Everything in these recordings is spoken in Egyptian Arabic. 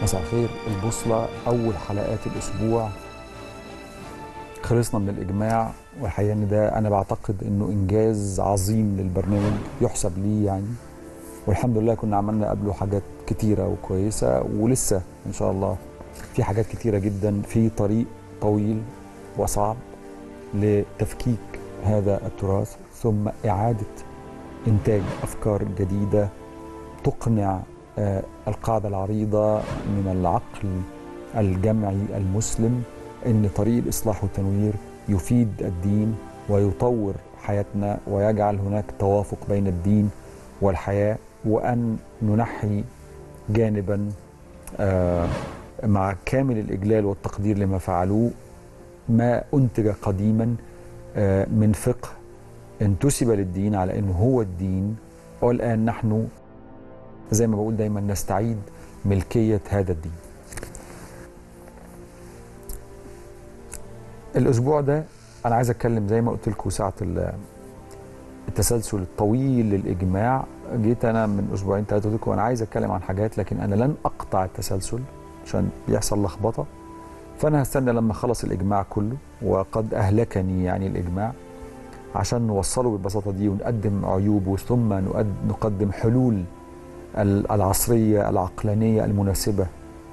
مساء الخير البوصلة أول حلقات الأسبوع خلصنا من الإجماع والحقيقة إن ده أنا بعتقد إنه إنجاز عظيم للبرنامج يحسب لي يعني والحمد لله كنا عملنا قبله حاجات كتيرة وكويسة ولسه إن شاء الله في حاجات كتيرة جدا في طريق طويل وصعب لتفكيك هذا التراث ثم إعادة إنتاج أفكار جديدة تقنع آه، القاعدة العريضة من العقل الجمعي المسلم أن طريق الإصلاح والتنوير يفيد الدين ويطور حياتنا ويجعل هناك توافق بين الدين والحياة وأن ننحي جانبا آه، مع كامل الإجلال والتقدير لما فعلوه ما أنتج قديما آه، من فقه انتسب للدين على أنه هو الدين والآن نحن زي ما بقول دايما نستعيد ملكية هذا الدين الأسبوع ده أنا عايز أتكلم زي ما قلت لكم ساعة ال- التسلسل الطويل للإجماع جيت أنا من أسبوعين ثلاثة قلت لكم أنا عايز أتكلم عن حاجات لكن أنا لن أقطع التسلسل عشان بيحصل لخبطة فأنا هستنى لما خلص الإجماع كله وقد أهلكني يعني الإجماع عشان نوصله بالبساطة دي ونقدم عيوبه ثم نقد- نقدم حلول ال- العصرية العقلانية المناسبة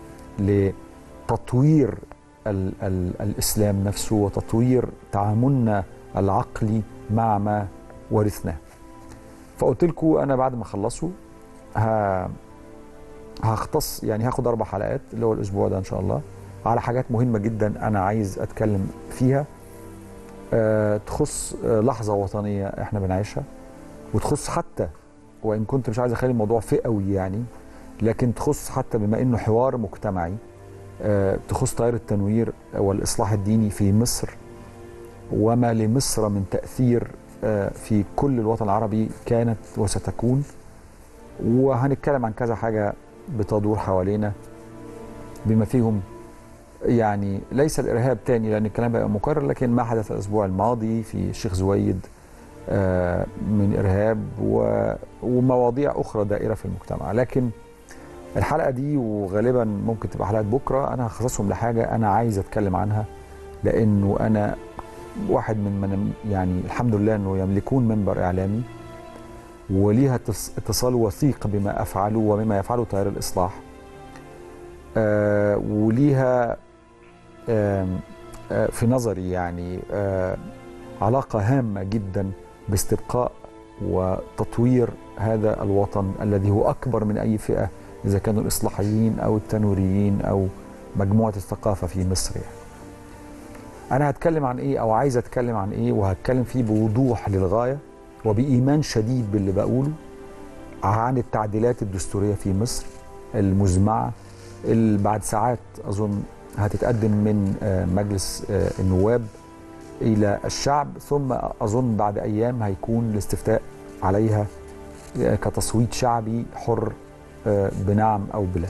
لتطوير ال ال الإسلام نفسه وتطوير تعاملنا العقلي مع ما ورثناه فقلت لكم أنا بعد ما أخلصه ه- هختص يعني هاخد أربع حلقات اللي هو الأسبوع ده إن شاء الله على حاجات مهمة جدا أنا عايز أتكلم فيها أه تخص آه، لحظة وطنية إحنا بنعيشها وتخص حتى وان كنت مش عايز اخلي الموضوع فئوي يعني لكن تخص حتى بما انه حوار مجتمعي آه، تخص تيار التنوير والاصلاح الديني في مصر وما لمصر من تاثير آه، في كل الوطن العربي كانت وستكون وهنتكلم عن كذا حاجه بتدور حوالينا بما فيهم يعني ليس الارهاب تاني لان الكلام بقى مكرر لكن ما حدث الاسبوع الماضي في الشيخ زويد آه، من ارهاب و- ومواضيع اخرى دائره في المجتمع لكن الحلقه دي وغالبا ممكن تبقى حلقه بكره انا هخصصهم لحاجه انا عايز اتكلم عنها لانه انا واحد من من يعني الحمد لله انه يملكون منبر اعلامي وليها اتص- اتصال وثيق بما افعله وبما يفعله تيار الاصلاح آه وليها آم، آه في نظري يعني آه علاقه هامه جدا باستبقاء وتطوير هذا الوطن الذي هو اكبر من اي فئه اذا كانوا الاصلاحيين او التنوريين او مجموعه الثقافه في مصر يعني. انا هتكلم عن ايه او عايز اتكلم عن ايه وهتكلم فيه بوضوح للغايه وبايمان شديد باللي بقوله عن التعديلات الدستوريه في مصر المزمعه اللي بعد ساعات اظن هتتقدم من آه، مجلس آه، النواب الى الشعب ثم اظن بعد ايام هيكون الاستفتاء عليها كتصويت شعبي حر آه، بنعم او بلا.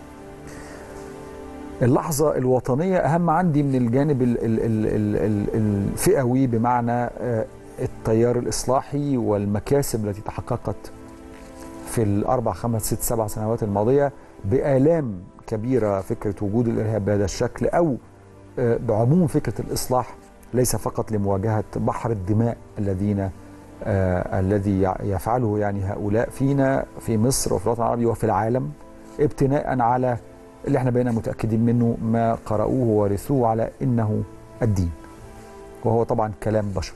اللحظه الوطنيه اهم عندي من الجانب ال- ال- ال- ال- ال- الفئوي بمعنى آه، التيار الاصلاحي والمكاسب التي تحققت في الاربع خمس ست سبع سنوات الماضيه بالام كبيره فكره وجود الارهاب بهذا الشكل او آه، بعموم فكره الاصلاح ليس فقط لمواجهه بحر الدماء الذين آه الذي يع- يفعله يعني هؤلاء فينا في مصر وفي الوطن العربي وفي العالم ابتناء على اللي احنا بقينا متاكدين منه ما قرأوه وورثوه على انه الدين وهو طبعا كلام بشر.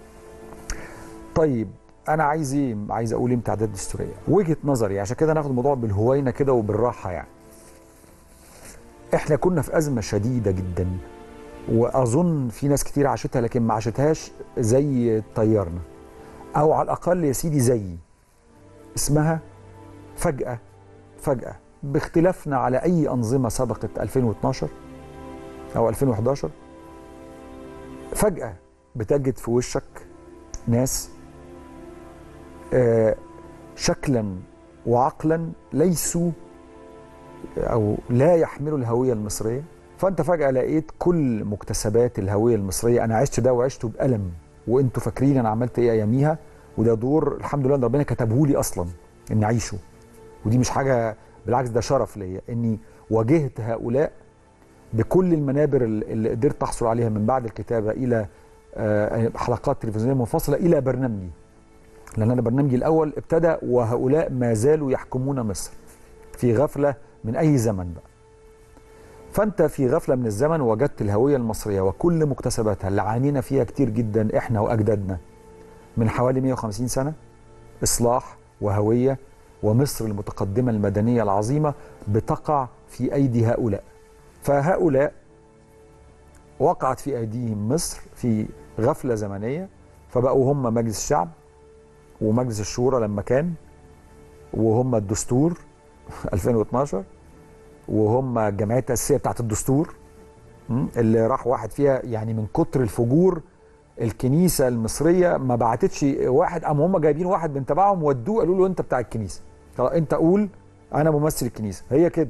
طيب انا عايز ايه؟ عايز اقول ايه من تعديلات دستوريه؟ وجهه نظري عشان كده ناخد الموضوع بالهوينه كده وبالراحه يعني. احنا كنا في ازمه شديده جدا واظن في ناس كتير عاشتها لكن ما عاشتهاش زي طيارنا او على الاقل يا سيدي زيي اسمها فجاه فجاه باختلافنا على اي انظمه سبقت 2012 او 2011 فجاه بتجد في وشك ناس آه، شكلا وعقلا ليسوا او لا يحملوا الهويه المصريه فانت فجاه لقيت كل مكتسبات الهويه المصريه انا عشت ده وعشته بالم وانتوا فاكرين انا عملت ايه اياميها وده دور الحمد لله ان ربنا كتبه لي اصلا اني اعيشه ودي مش حاجه بالعكس ده شرف ليا اني واجهت هؤلاء بكل المنابر اللي قدرت احصل عليها من بعد الكتابه الى آه، حلقات تلفزيونيه منفصله الى برنامجي لان انا برنامجي الاول ابتدى وهؤلاء ما زالوا يحكمون مصر في غفله من اي زمن بقى فانت في غفله من الزمن وجدت الهويه المصريه وكل مكتسباتها اللي عانينا فيها كتير جدا احنا واجدادنا من حوالي 150 سنه اصلاح وهويه ومصر المتقدمه المدنيه العظيمه بتقع في ايدي هؤلاء فهؤلاء وقعت في ايديهم مصر في غفله زمنيه فبقوا هم مجلس الشعب ومجلس الشورى لما كان وهم الدستور 2012 وهم الجمعيه التاسيسيه بتاعت الدستور م? اللي راح واحد فيها يعني من كتر الفجور الكنيسه المصريه ما بعتتش واحد قاموا هم جايبين واحد من تبعهم ودوه قالوا له انت بتاع الكنيسه طب انت قول انا ممثل الكنيسه هي كده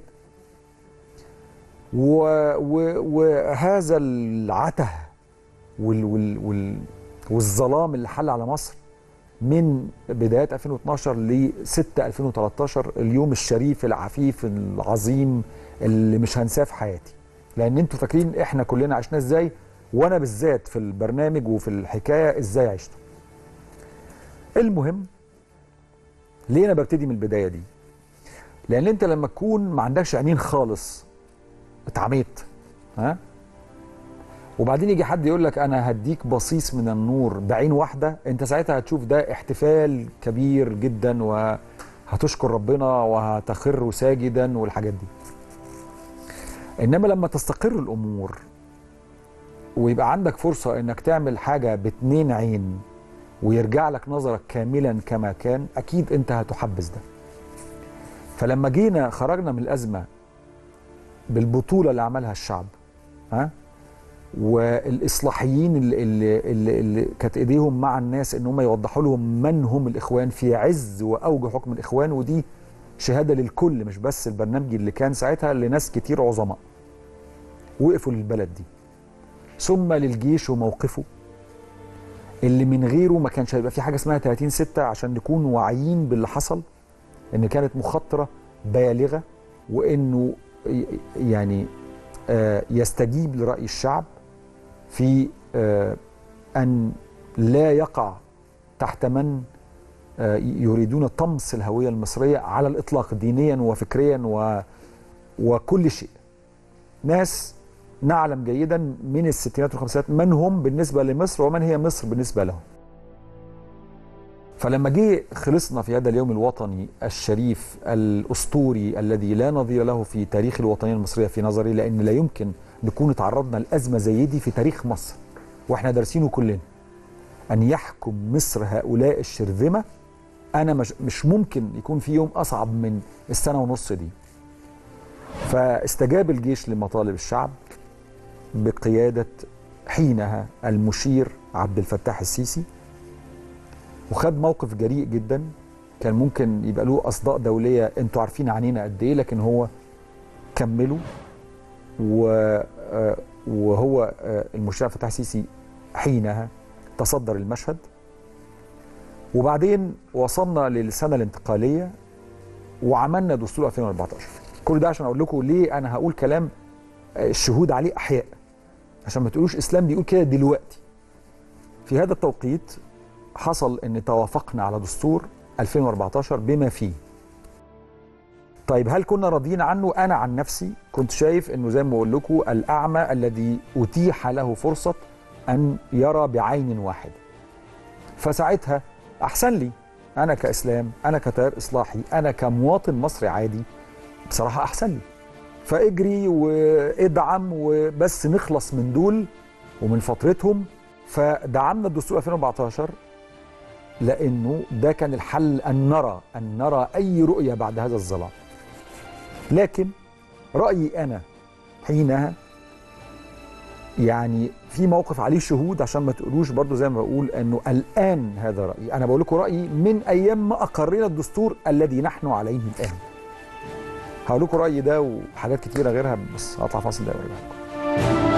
و و وهذا العته وال وال وال والظلام اللي حل على مصر من بدايات 2012 ل 6 2013 اليوم الشريف العفيف العظيم اللي مش هنساه في حياتي لان انتوا فاكرين احنا كلنا عشنا ازاي وانا بالذات في البرنامج وفي الحكايه ازاي عشت المهم ليه انا ببتدي من البدايه دي لان انت لما تكون ما عندكش عينين خالص اتعميت ها وبعدين يجي حد يقول لك انا هديك بصيص من النور بعين واحده انت ساعتها هتشوف ده احتفال كبير جدا وهتشكر ربنا وهتخر ساجدا والحاجات دي انما لما تستقر الامور ويبقى عندك فرصه انك تعمل حاجه باتنين عين ويرجع لك نظرك كاملا كما كان اكيد انت هتحبذ ده فلما جينا خرجنا من الازمه بالبطوله اللي عملها الشعب ها والاصلاحيين اللي, اللي, اللي, اللي كانت ايديهم مع الناس ان هم يوضحوا لهم من هم الاخوان في عز واوج حكم الاخوان ودي شهاده للكل مش بس البرنامج اللي كان ساعتها لناس كتير عظماء وقفوا للبلد دي ثم للجيش وموقفه اللي من غيره ما كانش هيبقى في حاجه اسمها 30 6 عشان نكون واعيين باللي حصل ان كانت مخاطره بالغه وانه يعني يستجيب لراي الشعب في ان لا يقع تحت من يريدون طمس الهويه المصريه على الاطلاق دينيا وفكريا و وكل شيء ناس نعلم جيدا من الستينات والخمسينات من هم بالنسبه لمصر ومن هي مصر بالنسبه لهم فلما جه خلصنا في هذا اليوم الوطني الشريف الاسطوري الذي لا نظير له في تاريخ الوطنيه المصريه في نظري لان لا يمكن نكون تعرضنا لازمه زي دي في تاريخ مصر واحنا دارسينه كلنا ان يحكم مصر هؤلاء الشرذمه انا مش, مش ممكن يكون في يوم اصعب من السنه ونص دي فاستجاب الجيش لمطالب الشعب بقياده حينها المشير عبد الفتاح السيسي وخد موقف جريء جدا كان ممكن يبقى له اصداء دوليه انتوا عارفين عنينا قد ايه لكن هو كمله و وهو المشير فتح السيسي حينها تصدر المشهد وبعدين وصلنا للسنه الانتقاليه وعملنا دستور 2014 كل ده عشان اقول لكم ليه انا هقول كلام الشهود عليه احياء عشان ما تقولوش اسلام بيقول كده دلوقتي في هذا التوقيت حصل ان توافقنا على دستور 2014 بما فيه طيب هل كنا راضيين عنه انا عن نفسي كنت شايف انه زي ما بقول لكم الاعمى الذي اتيح له فرصه ان يرى بعين واحده فساعتها احسن لي انا كاسلام انا كتيار اصلاحي انا كمواطن مصري عادي بصراحه احسن لي فاجري وادعم وبس نخلص من دول ومن فترتهم فدعمنا الدستور 2014 لانه ده كان الحل ان نرى ان نرى اي رؤيه بعد هذا الظلام لكن رايي انا حينها يعني في موقف عليه شهود عشان ما تقولوش برضو زي ما بقول انه الان هذا رايي انا بقول لكم رايي من ايام ما اقرينا الدستور الذي نحن عليه الان هقول لكم رايي ده وحاجات كتيره غيرها بس هطلع فاصل ده وارجع لكم